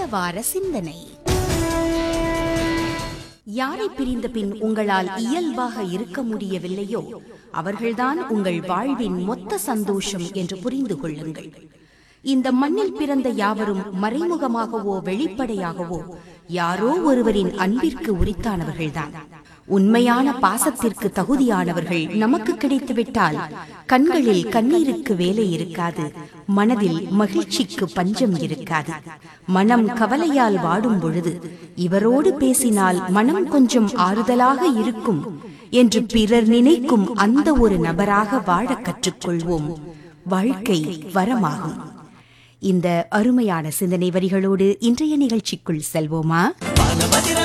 வார சிந்தனை யாரை பிரிந்த பின் உங்களால் இயல்பாக இருக்க முடியவில்லையோ அவர்கள்தான் உங்கள் வாழ்வின் மொத்த சந்தோஷம் என்று புரிந்து கொள்ளுங்கள் இந்த மண்ணில் பிறந்த யாவரும் மறைமுகமாகவோ வெளிப்படையாகவோ யாரோ ஒருவரின் அன்பிற்கு உரித்தானவர்கள்தான் உண்மையான பாசத்திற்கு தகுதியானவர்கள் நமக்கு கிடைத்துவிட்டால் கண்களில் கண்ணீருக்கு வேலை இருக்காது மனதில் மகிழ்ச்சிக்கு பஞ்சம் இருக்காது மனம் கவலையால் வாடும் பொழுது இவரோடு பேசினால் மனம் கொஞ்சம் ஆறுதலாக இருக்கும் என்று பிறர் நினைக்கும் அந்த ஒரு நபராக வாழக் கற்றுக்கொள்வோம் வாழ்க்கை வரமாகும் இந்த அருமையான சிந்தனை வரிகளோடு இன்றைய நிகழ்ச்சிக்குள் செல்வோமா பணமதிர